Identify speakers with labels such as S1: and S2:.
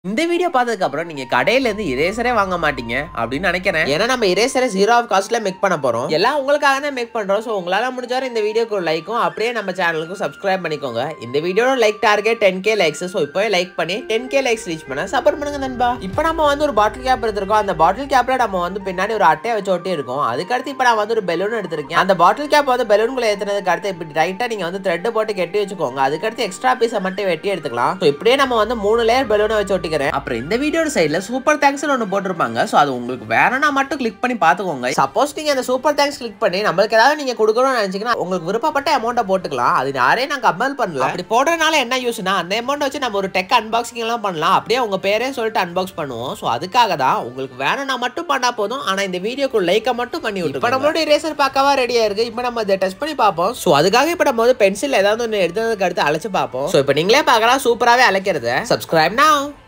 S1: இந்த வீடியோ பார்த்ததுக்கு அப்புறம் நீங்க கடையில இருந்து இரேசரே வாங்க மாட்டீங்க அப்படின்னு நினைக்கிறேன் ஏன்னா நம்ம இரேசரை ஜீரோ ஆஃப் காஸ்ட்ல மேக் பண்ண போறோம் எல்லாம் உங்களுக்காக தான் மேக் பண்றோம் ஸோ உங்களால முடிஞ்ச வரை இந்த வீடியோக்கு ஒரு லைக்கும் அப்படியே நம்ம சேனலுக்கும் சப்ஸ்கிரைப் பண்ணிக்கோங்க இந்த வீடியோட like target ten K likes so இப்போவே லைக் பண்ணி டென் கே லைக்ஸ் ரீச் பண்ண சப்போர்ட் பண்ணுங்க நண்பா இப்போ நம்ம வந்து ஒரு பாட்டில் கேப் எடுத்திருக்கோம் அந்த பாட்டில் கேப்ல நம்ம வந்து பின்னாடி ஒரு அட்டையை வச்சு ஒட்டி இருக்கோம் அதுக்கடுத்து இப்போ நான் வந்து ஒரு பெலூன் எடுத்திருக்கேன் அந்த பாட்டில் கேப் வந்து பெலூன்குள்ள ஏத்துனதுக்கு அடுத்து இப்படி ரைட்டா நீங்க வந்து த்ரெட் போட்டு கட்டி வச்சுக்கோங்க அதுக்கடுத்து எக்ஸ்ட்ரா பீஸை மட்டும் வெட்டி எடுத்துக்கலாம் ஸோ இப்படியே நம்ம வந்து மூணு லேயர் பெலூனை வச்சு ஒட்டிக்கிறேன் அப்புறம் இந்த வீடியோட சைடுல சூப்பர் தேங்க்ஸ் ஒன்று போட்டிருப்பாங்க ஸோ அது உங்களுக்கு வேணும்னா மட்டும் கிளிக் பண்ணி பார்த்துக்கோங்க சப்போஸ் நீங்க அந்த சூப்பர் தேங்க்ஸ் கிளிக் பண்ணி நம்மளுக்கு ஏதாவது நீங்க கொடுக்கணும்னு நினைச்சீங்கன்னா உங்களுக்கு விருப்பப்பட்ட அமௌண்ட்டை போட்டுக்கலாம் அது யாரே நான் கம்பல் பண்ணல அப்படி போடுறதுனால என்ன யூஸ்னா அந்த அமௌண்ட் வச்சு நம்ம ஒரு டெக் அன்பாக்சிங் எல்லாம் பண்ணலாம் அப்படியே உங்க பேரே சொல்லிட்டு அன்பாக்ஸ் பண்ணுவோம் ஸோ அதுக்காக தான் உங்களுக்கு வேணும்னா மட்டும் பண்ணா போதும் ஆனா இந்த வீடியோக்கு லைக்கை மட்டும் பண்ணி விட்டு இப்போ நம்மளோட இரேசர் பார்க்கவா ரெடியா இருக்கு இப்போ நம்ம இதை டெஸ்ட் பண்ணி பார்ப்போம் ஸோ அதுக்காக இப்போ நம்ம வந்து பென்சில் ஏதாவது ஒன்று எடுத்ததுக்கு அடுத்து அழைச்சு பார்ப்போம் ஸோ இப்போ நீங்களே பார்க்கலாம் சூப்பராகவே அழைக்கிறது சப்ஸ்கிரைப் now